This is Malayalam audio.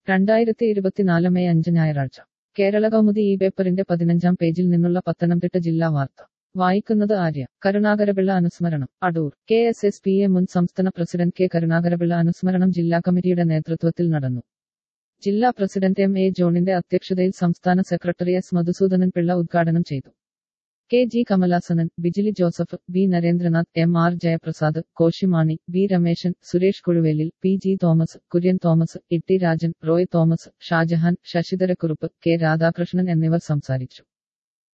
രണ്ടായിരത്തി ഇരുപത്തിനാല് മെയ് അഞ്ച് ഞായറാഴ്ച കേരള കൗമുദി ഈ പേപ്പറിന്റെ പതിനഞ്ചാം പേജിൽ നിന്നുള്ള പത്തനംതിട്ട ജില്ലാ വാർത്ത വായിക്കുന്നത് ആര്യ കരുണാകരപിള്ള അനുസ്മരണം Adoor K S S P A മുൻ സംസ്ഥാന പ്രസിഡന്റ് കെ കരുണാകരപിള്ള അനുസ്മരണം ജില്ലാ കമ്മിറ്റിയുടെ നേതൃത്വത്തിൽ നടന്നു ജില്ലാ പ്രസിഡന്റ് എം എ ജോണിന്റെ അധ്യക്ഷതയിൽ സംസ്ഥാന സെക്രട്ടറി എസ് മധുസൂദനൻ പിള്ള ഉദ്ഘാടനം ചെയ്തു K G Kamalasanan Bijili Joseph B Narendranath M R Jayaprasad Koshimani B Rameshan Suresh Kuzhuvelil P G Thomas Kurian Thomas E T Rajan Roy Thomas Shajahan Sasidharakurup K Radhakrishnan എന്നിവർ സംസാരിച്ചു